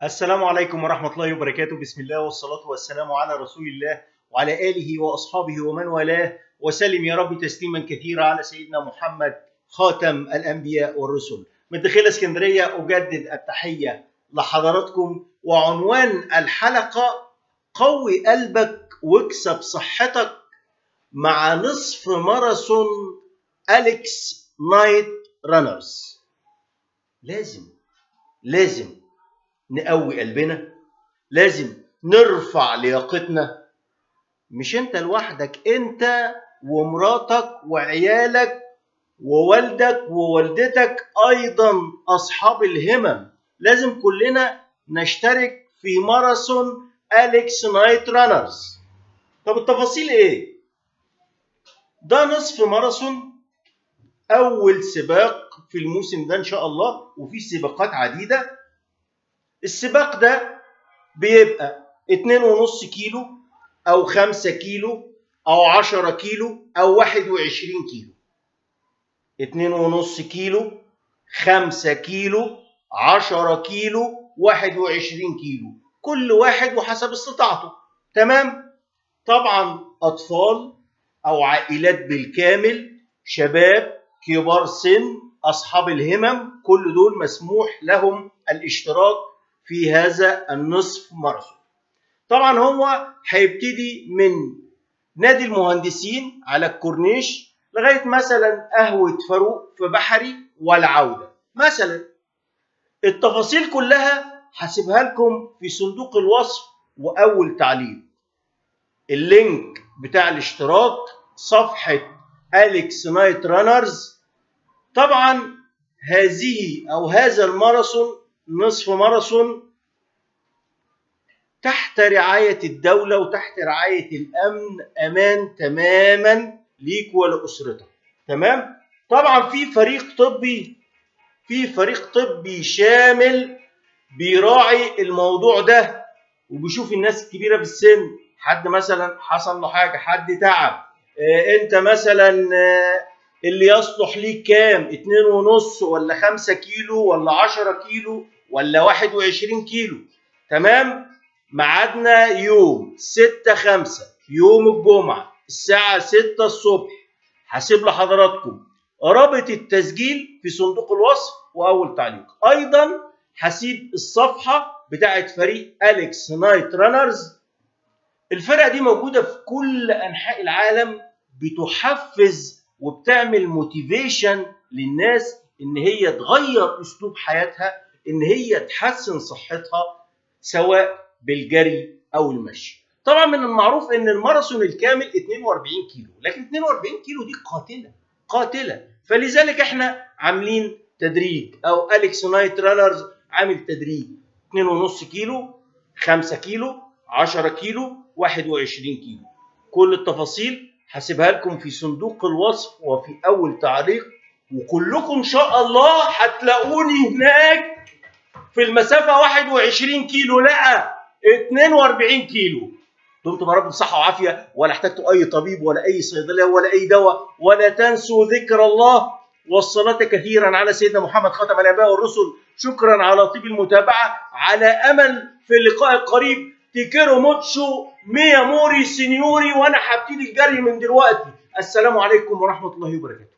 السلام عليكم ورحمة الله وبركاته بسم الله والصلاة والسلام على رسول الله وعلى آله وأصحابه ومن والاه وسلم يا رب تسليما كثيرا على سيدنا محمد خاتم الأنبياء والرسل من داخل اسكندرية أجدد التحية لحضراتكم وعنوان الحلقة قوي قلبك واكسب صحتك مع نصف ماراثون أليكس نايت رانرز لازم لازم نقوي قلبنا لازم نرفع لياقتنا مش انت لوحدك انت ومراتك وعيالك ووالدك ووالدتك ايضا اصحاب الهمم لازم كلنا نشترك في ماراثون اليكس نايت رانرز طب التفاصيل ايه ده نصف ماراثون اول سباق في الموسم ده ان شاء الله وفي سباقات عديده السباق ده بيبقى 2.5 كيلو او 5 كيلو او 10 كيلو او 21 كيلو 2.5 كيلو 5 كيلو 10 كيلو 21 كيلو كل واحد وحسب استطاعته تمام طبعا اطفال او عائلات بالكامل شباب كبار سن اصحاب الهمم كل دول مسموح لهم الاشتراك في هذا النصف ماراثون طبعا هو هيبتدي من نادي المهندسين على الكورنيش لغايه مثلا قهوه فاروق في بحري والعوده مثلا التفاصيل كلها هسيبها لكم في صندوق الوصف واول تعليق اللينك بتاع الاشتراك صفحه اليكس نايت رانرز طبعا هذه او هذا الماراثون نصف ماراثون تحت رعاية الدولة وتحت رعاية الأمن أمان تماما ليك ولأسرتك تمام طبعا في فريق طبي في فريق طبي شامل بيراعي الموضوع ده وبيشوف الناس الكبيرة في السن حد مثلا حصل له حاجة حد تعب اه انت مثلا اه اللي يصلح ليك كام اتنين ونص ولا خمسة كيلو ولا عشرة كيلو ولا واحد وعشرين كيلو تمام ميعادنا يوم ستة خمسة يوم الجمعة الساعة ستة الصبح هسيب لحضراتكم رابط التسجيل في صندوق الوصف وأول تعليق أيضا هسيب الصفحة بتاعت فريق أليكس نايت رانرز الفرقة دي موجودة في كل أنحاء العالم بتحفز وبتعمل موتيفيشن للناس ان هي تغير اسلوب حياتها ان هي تحسن صحتها سواء بالجري او المشي طبعا من المعروف ان الماراثون الكامل 42 كيلو لكن 42 كيلو دي قاتله قاتله فلذلك احنا عاملين تدريج او اليكس نايت رانرز عامل تدريج 2.5 كيلو 5 كيلو 10 كيلو 21 كيلو كل التفاصيل هسيبها لكم في صندوق الوصف وفي اول تعليق وكلكم ان شاء الله هتلاقوني هناك في المسافه 21 كيلو لا 42 كيلو دمتم يا رب بصحه وعافيه ولا احتجتوا اي طبيب ولا اي صيدليه ولا اي دواء ولا تنسوا ذكر الله والصلاة كثيرا على سيدنا محمد خاتم الانبياء والرسل شكرا على طيب المتابعه على امل في اللقاء القريب تيكيرو موتشو ميا موري سينيوري وانا هبتدي الجري من دلوقتي السلام عليكم ورحمه الله وبركاته